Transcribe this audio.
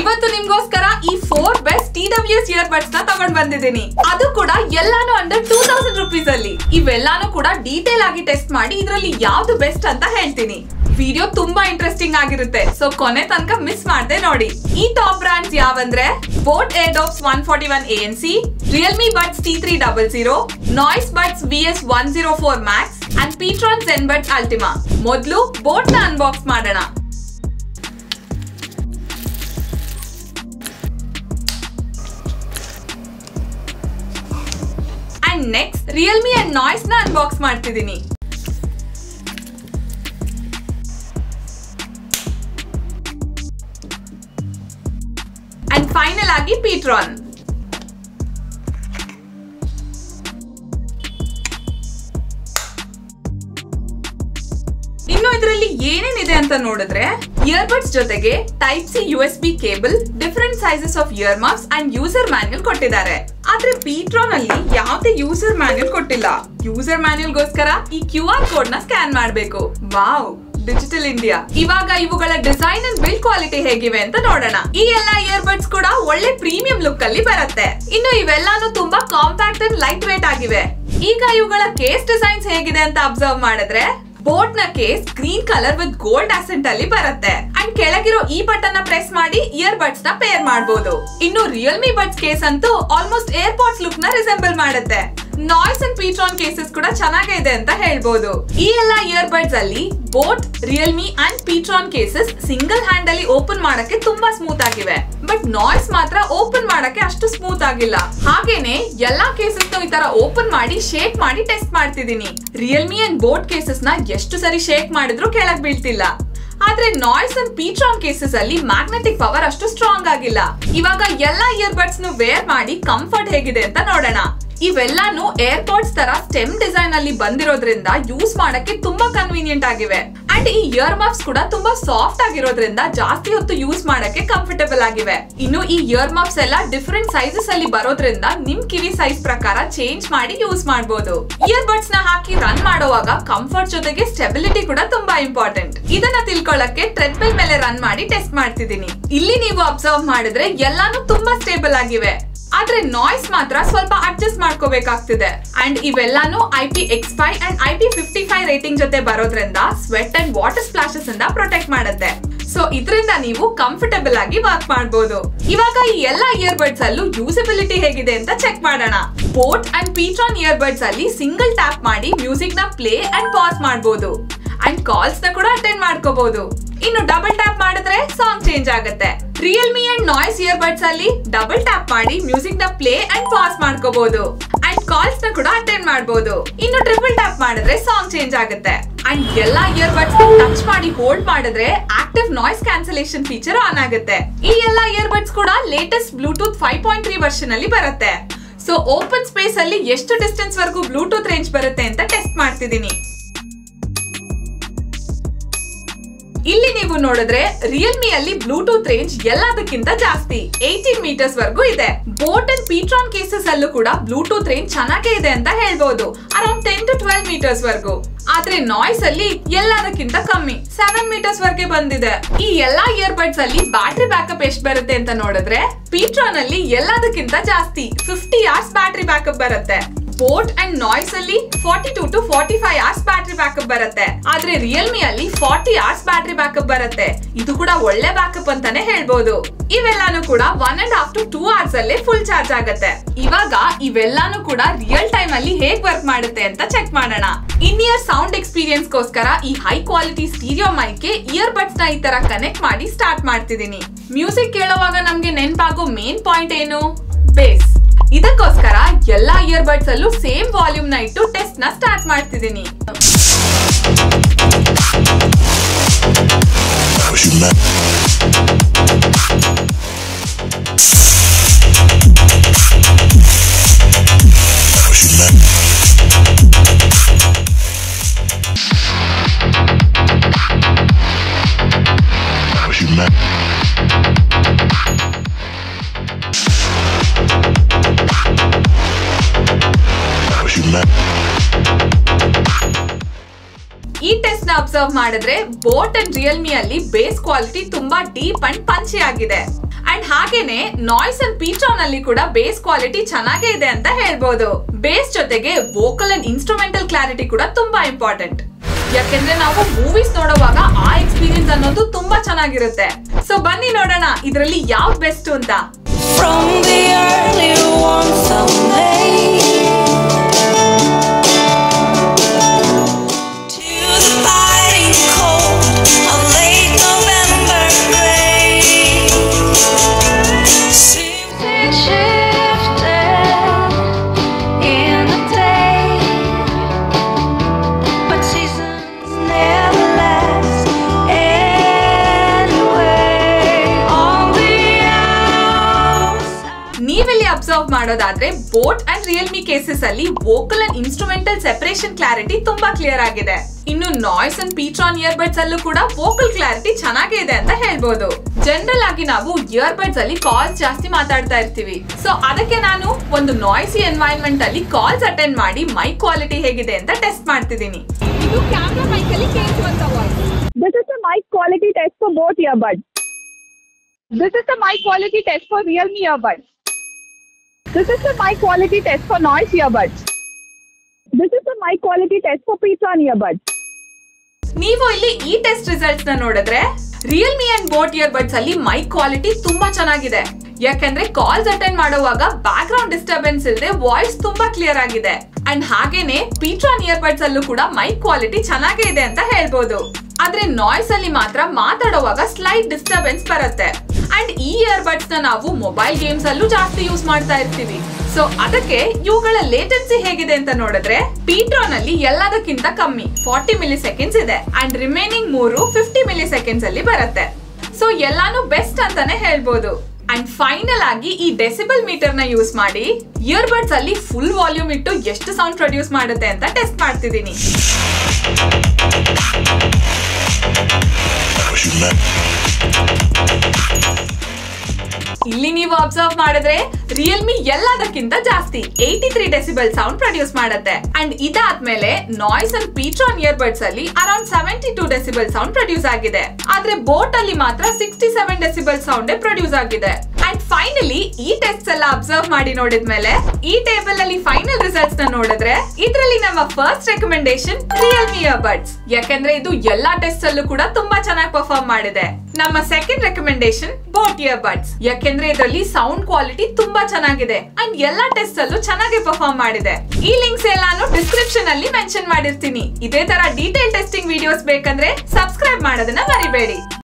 ಇವತ್ತು ನಿಮ್ಗೋಸ್ಕರ ಈ four best T W S ear buds ನ ತಗೊಂಡ್ ಬಂದಿದ್ದೀನಿ ಅದು ಕೂಡ ಎಲ್ಲಾನು ಅಂಡರ್ ಟೂ ತೌಸಂಡ್ ರುಪೀಸ್ ಅಲ್ಲಿ ಇವೆಲ್ಲಾನು ಕೂಡ ಡೀಟೇಲ್ ಆಗಿ ಟೆಸ್ಟ್ ಮಾಡಿ ಇದರಲ್ಲಿ ಯಾವ್ದು ಬೆಸ್ಟ್ ಅಂತ ಹೇಳ್ತೀನಿ ವಿಡಿಯೋ ತುಂಬಾ ಇಂಟ್ರೆಸ್ಟಿಂಗ್ ಆಗಿರುತ್ತೆ ಸೊ ಕೊನೆ ತನಕ ಮಿಸ್ ಮಾಡದೆ ನೋಡಿ ಈ ಟಾಪ್ ಬ್ರಾಂಡ್ಸ್ ಯಾವಂದ್ರೆ Boat Airdopes one forty one A N C Realme buds T three double zero Noise buds V S one zero four Max and Ptron Zen buds Ultima ಮೊದಲು Boat ನ unbox ಮಾಡೋಣ and next Realme and Noise ನ unbox ಮಾಡ್ತಿದ್ದೀನಿ and final ಆಗಿ Ptron ಇನ್ನು ಇದರಲ್ಲಿ ಏನೇನಿದೆ ಅಂತ ನೋಡಿದ್ರೆ ಇಯರ್ಬಡ್ಸ್ ಜೊತೆಗೆ type C U S B cable different sizes of ear marks and user manual ಕೊಟ್ಟಿದ್ದಾರೆ ಆದ್ರೆ ಪೀಟ್ರಾನ್ ಅಲ್ಲಿ ಯಾವುದೇ ಯೂಸರ್ ಮ್ಯಾನ್ಯಲ್ ಕೊಟ್ಟಿಲ್ಲ ಯೂಸರ್ ಮ್ಯಾನ್ಯಲ್ ಗೋಸ್ಕರ ಈ ಕ್ಯೂ ಆರ್ ಕೋಡ್ ನ ಸ್ಕ್ಯಾನ್ ಮಾಡಬೇಕು ವಾವ್ ಡಿಜಿಟಲ್ ಇಂಡಿಯಾ ಇವಾಗ ಇವುಗಳ ಡಿಸೈನ್ ಅಂಡ್ ಬಿಲ್ಡ್ ಕ್ವಾಲಿಟಿ ಹೇಗಿವೆ ಅಂತ ನೋಡೋಣ ಈ ಎಲ್ಲಾ ಇಯರ್ಬಡ್ಸ್ ಕೂಡ ಒಳ್ಳೆ ಪ್ರೀಮಿಯಂ ಲುಕ್ ಅಲ್ಲಿ ಬರುತ್ತೆ ಇನ್ನು ಇವೆಲ್ಲಾನು ತುಂಬಾ ಕಾಂಪ್ಯಾಕ್ಟ್ ಅಂಡ್ ಲೈಟ್ ವೇಟ್ ಆಗಿವೆ ಈಗ ಇವುಗಳ ಕೇಸ್ ಡಿಸೈನ್ಸ್ ಹೇಗಿದೆ ಅಂತ ಅಬ್ಸರ್ವ್ ಮಾಡಿದ್ರೆ ಬೋಟ್ ನ case green colour with gold accent ಅಲ್ಲಿ ಬರುತ್ತೆ ಅಂಡ್ ಕೆಳಗಿರೋ ಈ ಬಟನ್ ನ ಪ್ರೆಸ್ ಮಾಡಿ ಇಯರ್ ಬಡ್ಸ್ ನ ಪೇರ್ ಮಾಡಬಹುದು ಇನ್ನು ರಿಯಲ್ಮಿ ಬಡ್ಸ್ ಕೇಸ್ ಅಂತೂ ಆಲ್ಮೋಸ್ಟ್ ಏರ್ಪೋರ್ಟ್ಸ್ ಲುಕ್ ನ ರಿಸೆಂಬಲ್ ಮಾಡುತ್ತೆ ನಾಯ್ಸ್ ಅಂಡ್ ಪೀಟ್ರಾನ್ ಕೇಸಸ್ ಕೂಡ ಚೆನ್ನಾಗೇ ಇದೆ ಅಂತ ಹೇಳ್ಬೋದು ಈ ಎಲ್ಲಾ ಇಯರ್ ಬಡ್ಸ್ ಅಲ್ಲಿ boAt Realme and pTron cases single hand ಅಲ್ಲಿ ಓಪನ್ ಮಾಡಕ್ಕೆ ತುಂಬಾ ಸ್ಮೂತ್ ಆಗಿವೆ ಬಟ್ ನಾಯ್ಸ್ ಮಾತ್ರ ಓಪನ್ ಮಾಡಕ್ಕೆ ಅಷ್ಟು ಸ್ಮೂತ್ ಆಗಿಲ್ಲ ಹಾಗೇನೆ ಎಲ್ಲಾ ಕೇಸಸ್ ಈ ತರ ಓಪನ್ ಮಾಡಿ ಶೇಕ್ ಮಾಡಿ ಟೆಸ್ಟ್ ಮಾಡ್ತಿದೀನಿ ರಿಯಲ್ಮಿ ಅಂಡ್ ಬೋಟ್ ಕೇಸಸ್ ನ ಎಷ್ಟು ಸರಿ ಶೇಕ್ ಮಾಡಿದ್ರು ಕೆಳಗ್ ಬೀಳ್ತಿಲ್ಲ ಆದ್ರೆ ನಾಯ್ಸ್ ಅಂಡ್ ಪೀಟ್ರಾನ್ ಕೇಸಸ್ ಅಲ್ಲಿ ಮ್ಯಾಗ್ನೆಟಿಕ್ ಪವರ್ ಅಷ್ಟು ಸ್ಟ್ರಾಂಗ್ ಆಗಿಲ್ಲ ಇವಾಗ ಎಲ್ಲಾ ಇಯರ್ಬಡ್ಸ್ ನು ವೇರ್ ಮಾಡಿ ಕಂಫರ್ಟ್ ಹೇಗಿದೆ ಅಂತ ನೋಡೋಣ ಇವೆಲ್ಲಾನು ಏರ್ಪೋರ್ಟ್ಸ್ ತರ ಸ್ಟೆಮ್ ಡಿಸೈನ್ ಅಲ್ಲಿ ಬಂದಿರೋದ್ರಿಂದ ಯೂಸ್ ಮಾಡಕ್ಕೆ ತುಂಬಾ ಕನ್ವೀನಿಯಂಟ್ ಆಗಿವೆ ಅಂಡ್ ಈ ಇಯರ್ ಮಫ್ಸ್ ಕೂಡ ತುಂಬಾ ಸಾಫ್ಟ್ ಆಗಿರೋದ್ರಿಂದ ಜಾಸ್ತಿ ಹೊತ್ತು ಯೂಸ್ ಮಾಡಕ್ಕೆ ಕಂಫರ್ಟಬಲ್ ಆಗಿವೆ ಇನ್ನು ಈ ಇಯರ್ ಮಫ್ಸ್ ಎಲ್ಲ ಡಿಫರೆಂಟ್ ಸೈಜಸ್ ಅಲ್ಲಿ ಬರೋದ್ರಿಂದ ನಿಮ್ ಕಿವಿ ಸೈಜ್ ಪ್ರಕಾರ ಚೇಂಜ್ ಮಾಡಿ ಯೂಸ್ ಮಾಡಬಹುದು ಇಯರ್ ಬಡ್ಸ್ ನ ಹಾಕಿ ರನ್ ಮಾಡುವಾಗ ಕಂಫರ್ಟ್ ಜೊತೆಗೆ ಸ್ಟೆಬಿಲಿಟಿ ಕೂಡ ತುಂಬಾ ಇಂಪಾರ್ಟೆಂಟ್ ಇದನ್ನ ತಿಳ್ಕೊಳ್ಳಕ್ಕೆ ಟ್ರೆಡ್ಮಿಲ್ ಮೇಲೆ ರನ್ ಮಾಡಿ ಟೆಸ್ಟ್ ಮಾಡ್ತಿದ್ದೀನಿ ಇಲ್ಲಿ ನೀವು ಅಬ್ಸರ್ವ್ ಮಾಡಿದ್ರೆ ಎಲ್ಲಾನು ತುಂಬಾ ಸ್ಟೇಬಲ್ ಆಗಿವೆ ಆದ್ರೆ ನಾಯ್ಸ್ ಮಾತ್ರ ಸ್ವಲ್ಪ ಅಡ್ಜಸ್ಟ್ ಮಾಡ್ಕೋಬೇಕಾಗ್ತಿದೆ ಅಂಡ್ ಇವೆಲ್ಲಾನು I P X five and I P fifty five rating ಜೊತೆ ಬರೋದ್ರಿಂದ ಸ್ವೆಟ್ ಅಂಡ್ ವಾಟರ್ ಸ್ಪ್ಲಾಶಸ್ ಇಂದ ಪ್ರೊಟೆಕ್ಟ್ ಮಾಡುತ್ತೆ ಸೊ ಇದರಿಂದ ನೀವು ಕಂಫರ್ಟಬಲ್ ಆಗಿ ವರ್ಕ್ ಮಾಡಬಹುದು ಇವಾಗ ಈ ಎಲ್ಲಾ ಇಯರ್ಬಡ್ಸ್ ಅಲ್ಲೂ ಯೂಸಬಿಲಿಟಿ ಹೇಗಿದೆ ಅಂತ ಚೆಕ್ ಮಾಡೋಣ ಬೋಟ್ ಅಂಡ್ ಪೀಟ್ರಾನ್ ಇಯರ್ಬಡ್ಸ್ ಅಲ್ಲಿ ಸಿಂಗಲ್ ಟ್ಯಾಪ್ ಮಾಡಿ ಮ್ಯೂಸಿಕ್ ನ ಪ್ಲೇ ಅಂಡ್ ಪಾಸ್ ಮಾಡಬಹುದು ಅಂಡ್ ಕಾಲ್ಸ್ ನ ಕೂಡ ಅಟೆಂಡ್ ಮಾಡ್ಕೋಬಹುದು ಇನ್ನು ಡಬಲ್ ಟ್ಯಾಪ್ ಮಾಡಿದ್ರೆ ಸಾಂಗ್ ಚೇಂಜ್ ಆಗುತ್ತೆ ರಿಯಲ್ಮಿ ಅಂಡ್ ನಾಯ್ಸ್ ಇಯರ್ಬಡ್ಸ್ ಅಲ್ಲಿ ಡಬಲ್ ಟ್ಯಾಪ್ ಮಾಡಿ ಮ್ಯೂಸಿಕ್ ನ ಪ್ಲೇ ಅಂಡ್ ಪಾಸ್ ಮಾಡ್ಕೋಬಹುದು ಅಂಡ್ ಕಾಲ್ಸ್ ನ ಕೂಡ ಅಟೆಂಡ್ ಮಾಡಬಹುದು ಇನ್ನು ಟ್ರಿಪಲ್ ಟ್ಯಾಪ್ ಮಾಡಿದ್ರೆ ಸಾಂಗ್ ಚೇಂಜ್ ಆಗುತ್ತೆ ಅಂಡ್ ಎಲ್ಲಾ ಇಯರ್ಬಡ್ಸ್ ಟಚ್ ಮಾಡಿ ಹೋಲ್ಡ್ ಮಾಡಿದ್ರೆ active noise cancellation feature on ಆಗುತ್ತೆ ಈ ಎಲ್ಲಾ ಇಯರ್ಬಡ್ಸ್ ಕೂಡ latest Bluetooth five point three version ಅಲ್ಲಿ ಬರುತ್ತೆ ಸೊ ಓಪನ್ ಸ್ಪೇಸ್ ಅಲ್ಲಿ ಎಷ್ಟು ಡಿಸ್ಟೆನ್ಸ್ ವರೆಗೂ ಬ್ಲೂಟೂತ್ ರೇಂಜ್ ಬರುತ್ತೆ ಅಂತ ಟೆಸ್ಟ್ ಮಾಡ್ತಿದ್ದೀನಿ ಇಲ್ಲಿ ನೀವು ನೋಡಿದ್ರೆ ರಿಯಲ್ಮಿ ಅಲ್ಲಿ ಬ್ಲೂಟೂತ್ ರೇಂಜ್ ಎಲ್ಲದಕ್ಕಿಂತ ಜಾಸ್ತಿ ಏಯ್ಟೀನ್ ಮೀಟರ್ಸ್ ವರೆಗೂ ಇದೆ ಬೋಟ್ ಅಂಡ್ ಪೀಟ್ರಾನ್ ಕೇಸಸ್ ಅಲ್ಲೂ ಕೂಡ ಬ್ಲೂಟೂತ್ ರೇಂಜ್ ಚೆನ್ನಾಗೇ ಇದೆ ಅಂತ ಹೇಳ್ಬೋದು around ten to twelve metres ವರೆಗೂ ಆದ್ರೆ ನಾಯ್ಸ್ ಅಲ್ಲಿ ಎಲ್ಲದಕ್ಕಿಂತ ಕಮ್ಮಿ ಸೆವೆನ್ ಮೀಟರ್ಸ್ ವರೆಗೆ ಬಂದಿದೆ ಈ ಎಲ್ಲಾ ಇಯರ್ಬಡ್ಸ್ ಅಲ್ಲಿ ಬ್ಯಾಟ್ರಿ ಬ್ಯಾಕಪ್ ಎಷ್ಟು ಬರುತ್ತೆ ಅಂತ ನೋಡಿದ್ರೆ ಪೀಟ್ರಾನ್ ಅಲ್ಲಿ ಎಲ್ಲದಕ್ಕಿಂತ ಜಾಸ್ತಿ ಫಿಫ್ಟಿ ಅವರ್ಸ್ ಬ್ಯಾಟ್ರಿ ಬ್ಯಾಕಪ್ ಬರುತ್ತೆ ಬೋಟ್ ಅಂಡ್ ನಾಯ್ಸ್ ಅಲ್ಲಿ forty to to forty five hours battery backup ಬರುತ್ತೆ ಆದ್ರೆ ರಿಯಲ್ಮಿ ಅಲ್ಲಿ ಫಾರ್ಟಿ ಅವರ್ಸ್ ಬ್ಯಾಟ್ರಿ ಬ್ಯಾಕಪ್ ಬರುತ್ತೆ ಇದು ಕೂಡ ಒಳ್ಳೆ ಬ್ಯಾಕಪ್ ಅಂತಾನೆ ಹೇಳ್ಬೋದು ಇವೆಲ್ಲಾನು ಕೂಡ one and half to two hours ಅಲ್ಲೇ ಫುಲ್ ಚಾರ್ಜ್ ಆಗುತ್ತೆ ಇವಾಗ ಇವೆಲ್ಲಾನು ಕೂಡ ರಿಯಲ್ ಟೈಮ್ ಅಲ್ಲಿ ಹೇಗ್ ವರ್ಕ್ ಮಾಡುತ್ತೆ ಅಂತ ಚೆಕ್ ಮಾಡೋಣ ಇನ್ ಇಯರ್ ಸೌಂಡ್ ಎಕ್ಸ್ಪೀರಿಯನ್ಸ್ ಗೋಸ್ಕರ ಈ ಹೈ ಕ್ವಾಲಿಟಿ ಸ್ಟೀರಿಯೋ ಮೈಕ್ಗೆ ಇಯರ್ ಬಡ್ಸ್ ನ ಈ ತರ ಕನೆಕ್ಟ್ ಮಾಡಿ ಸ್ಟಾರ್ಟ್ ಮಾಡ್ತಿದ್ದೀನಿ ಮ್ಯೂಸಿಕ್ ಕೇಳೋವಾಗ ನಮ್ಗೆ ನೆನ್ಪಾಗೋ ಮೇನ್ ಪಾಯಿಂಟ್ ಏನು ಬೇಸ್ ಇದಕ್ಕೋಸ್ಕರ ಎಲ್ಲಾ ಇಯರ್ ಬಡ್ಸ್ ಅಲ್ಲೂ ಸೇಮ್ ವಾಲ್ಯೂಮ್ ನ ಇಟ್ಟು ಟೆಸ್ಟ್ ನ ಸ್ಟಾರ್ಟ್ ಮಾಡ್ತಿದ್ದೀನಿ Cause you mad. Cause you mad. Cause you mad. Cause you mad. ಈ ಟೆಸ್ಟ್ ನ ಅಬ್ಸರ್ವ್ ಮಾಡಿದ್ರೆ ಬೋಟ್ ಅಂಡ್ ರಿಯಲ್ಮಿ ಅಲ್ಲಿ ಬೇಸ್ ಕ್ವಾಲಿಟಿ ತುಂಬಾ ಡೀಪ್ ಅಂಡ್ ಪಂಚಿ ಆಗಿದೆ ಅಂಡ್ ಹಾಗೇನೆ ನಾಯ್ಸ್ ಅಂಡ್ ಪೀಟ್ರಾನ್ ಅಲ್ಲಿ ಕೂಡ ಬೇಸ್ ಕ್ವಾಲಿಟಿ ಚೆನ್ನಾಗೇ ಇದೆ ಅಂತ ಹೇಳ್ಬೋದು ಬೇಸ್ ಜೊತೆಗೆ ವೋಕಲ್ ಅಂಡ್ ಇನ್ಸ್ಟ್ರೂಮೆಂಟಲ್ ಕ್ಲಾರಿಟಿ ಕೂಡ ತುಂಬಾ ಇಂಪಾರ್ಟೆಂಟ್ ಯಾಕೆಂದ್ರೆ ನಾವು ಮೂವೀಸ್ ನೋಡುವಾಗ ಆ ಎಕ್ಸ್ಪೀರಿಯನ್ಸ್ ಅನ್ನೋದು ತುಂಬಾ ಚೆನ್ನಾಗಿರುತ್ತೆ ಸೊ ಬನ್ನಿ ನೋಡೋಣ ಇದರಲ್ಲಿ ಯಾವ್ದು ಬೆಸ್ಟ್ ಅಂತ From the early warmth of May to the biting cold of late November gray, seems it shifted in a day, but seasons never last anyway. On the outside. ನೀವಿಲ್ಲಿ observe ಮಾಡೋದಾದ್ರೆ boAt and Realme cases ಅಲ್ಲಿ vocal and instrumental separation clarity ತುಂಬಾ clear ಆಗಿದೆ ಇನ್ನು noise and pTron earbuds ಅಲ್ಲೂ ಕೂಡ vocal clarity ಚೆನ್ನಾಗೇ ಇದೆ ಅಂತ ಹೇಳ್ಬೋದು ಜನರಲ್ ಆಗಿ ನಾವು ಇಯರ್ಬಡ್ಸ್ ಅಲ್ಲಿ ಕಾಲ್ಸ್ ಜಾಸ್ತಿ ಮಾತಾಡ್ತಾ ಇರ್ತೀವಿ ಸೊ ಅದಕ್ಕೆ ನಾನು ಒಂದು ನಾಯ್ಸಿ ಎನ್ವೈರನ್ಮೆಂಟ್ ಅಲ್ಲಿ ಕಾಲ್ಸ್ ಅಟೆಂಡ್ ಮಾಡಿ ಮೈಕ್ ಕ್ವಾಲಿಟಿ ಹೇಗಿದೆ ಅಂತ ಟೆಸ್ಟ್ ಮಾಡ್ತಿದ್ದೀನಿ ಇದು ಕ್ಯಾಮ್ರಾ ಮೈಕ್ ಅಲ್ಲಿ ಕೇಳಿಸುವಂತ voice This is the mic quality test for both earbuds. This is the mic quality test for Realme earbuds. This is the mic quality test for noise earbuds. This is the mic quality test for Petron earbuds. ನೀವು ಇಲ್ಲಿ ಈ test results ನ ನೋಡಿದ್ರೆ Realme and boAt earbuds ಅಲ್ಲಿ mic quality ತುಂಬಾ ಚೆನ್ನಾಗಿದೆ ಯಾಕಂದ್ರೆ calls attend ಮಾಡುವಾಗ ಬ್ಯಾಕ್ ಗ್ರೌಂಡ್ ಡಿಸ್ಟರ್ಬೆನ್ಸ್ ಇಲ್ಲದೆ ವಾಯ್ಸ್ ತುಂಬಾ ಕ್ಲಿಯರ್ ಆಗಿದೆ ಅಂಡ್ ಹಾಗೇನೆ ಪೀಟ್ರಾನ್ ಇಯರ್ಬಡ್ಸ್ ಅಲ್ಲೂ ಕೂಡ ಮೈಕ್ ಕ್ವಾಲಿಟಿ ಚೆನ್ನಾಗೇ ಇದೆ ಅಂತ ಹೇಳ್ಬೋದು ಆದ್ರೆ ನಾಯ್ಸ್ ಅಲ್ಲಿ ಮಾತ್ರ ಮಾತಾಡುವಾಗ ಸ್ಲೈಟ್ ಡಿಸ್ಟರ್ಬೆನ್ಸ್ ಬರುತ್ತೆ ಅಂಡ್ ಈ ಇಯರ್ಬಡ್ಸ್ ನ ನಾವು ಮೊಬೈಲ್ ಗೇಮ್ಸ್ ಅಲ್ಲೂ ಜಾಸ್ತಿ ಯೂಸ್ ಮಾಡ್ತಾ ಇರ್ತೀವಿ ಸೊ ಅದಕ್ಕೆ ಇವುಗಳ ಲೇಟೆನ್ಸಿ ಹೇಗಿದೆ ಅಂತ ನೋಡಿದ್ರೆ ಪೀಟ್ರಾನ್ ಅಲ್ಲಿ ಎಲ್ಲದಕ್ಕಿಂತ ಕಮ್ಮಿ ಫಾರ್ಟಿ ಮಿಲಿ ಸೆಕೆಂಡ್ಸ್ ಇದೆ ಅಂಡ್ ರಿಮೈನಿಂಗ್ ಮೂರು ಫಿಫ್ಟಿ ಮಿಲಿ ಸೆಕೆಂಡ್ಸ್ ಅಲ್ಲಿ ಬರುತ್ತೆ ಸೊ ಎಲ್ಲಾನು ಬೆಸ್ಟ್ ಅಂತಾನೆ ಹೇಳ್ಬೋದು ಅಂಡ್ ಫೈನಲ್ ಆಗಿ ಈ ಡೆಸಿಬಲ್ ಮೀಟರ್ ನ ಯೂಸ್ ಮಾಡಿ ಇಯರ್ಬಡ್ಸ್ ಅಲ್ಲಿ ಫುಲ್ ವಾಲ್ಯೂಮ್ ಇಟ್ಟು ಎಷ್ಟು ಸೌಂಡ್ ಪ್ರೊಡ್ಯೂಸ್ ಮಾಡುತ್ತೆ ಅಂತ ಟೆಸ್ಟ್ ಮಾಡ್ತಿದ್ದೀನಿ Cause you met. ಇಲ್ಲಿ ನೀವು ಅಬ್ಸರ್ವ್ ಮಾಡಿದ್ರೆ ರಿಯಲ್ಮಿ ಎಲ್ಲದಕ್ಕಿಂತ ಜಾಸ್ತಿ eighty three decibel sound produce ಮಾಡುತ್ತೆ ಅಂಡ್ ಇದಾದ್ಮೇಲೆ ನಾಯ್ಸ್ ಅಂಡ್ ಪೀಟ್ರಾನ್ ಇಯರ್ಬಡ್ಸ್ ಅಲ್ಲಿ around seventy two decibel sound produce ಆಗಿದೆ ಆದ್ರೆ ಬೋಟ್ ಅಲ್ಲಿ ಮಾತ್ರ sixty seven decibel sound produce ಆಗಿದೆ ಅಂಡ್ ಫೈನಲಿ ಈ ಟೆಸ್ಟ್ ಎಲ್ಲ ಅಬ್ಸರ್ವ್ ಮಾಡಿ ನೋಡಿದ್ಮೇಲೆ ಈ ಟೇಬಲ್ ಅಲ್ಲಿ ಫೈನಲ್ ರಿಸಲ್ಟ್ಸ್ ನ ನೋಡಿದ್ರೆ ಇದರಲ್ಲಿ ನಮ್ಮ ಫಸ್ಟ್ ರೆಕಮೆಂಡೇಶನ್ ರಿಯಲ್ಮಿ ಇಯರ್ಬಡ್ಸ್ ಯಾಕಂದ್ರೆ ಇದು ಎಲ್ಲಾ ಟೆಸ್ಟ್ ಅಲ್ಲೂ ಕೂಡ ತುಂಬಾ ಚೆನ್ನಾಗಿ ಪರ್ಫಾರ್ಮ್ ಮಾಡಿದೆ ನಮ್ಮ ಸೆಕೆಂಡ್ ರೆಕಮೆಂಡೇಶನ್ ಬೋಟ್ ಇಯರ್ಬಡ್ಸ್ ಯಾಕೆಂದ್ರೆ ಇದರಲ್ಲಿ ಸೌಂಡ್ ಕ್ವಾಲಿಟಿ ತುಂಬಾ ಚೆನ್ನಾಗಿದೆ ಅಂಡ್ ಎಲ್ಲಾ ಟೆಸ್ಟ್ ಅಲ್ಲೂ ಚೆನ್ನಾಗಿ ಪರ್ಫಾರ್ಮ್ ಮಾಡಿದೆ ಈ ಲಿಂಕ್ಸ್ ಎಲ್ಲಾನು ಡಿಸ್ಕ್ರಿಪ್ಷನ್ ಅಲ್ಲಿ ಮೆನ್ಷನ್ ಮಾಡಿರ್ತೀನಿ ಇದೇ ತರ ಡೀಟೇಲ್ ಟೆಸ್ಟಿಂಗ್ ವಿಡಿಯೋಸ್ ಬೇಕಂದ್ರೆ ಸಬ್ಸ್ಕ್ರೈಬ್ ಮಾಡೋದನ್ನ ಮರಿಬೇಡಿ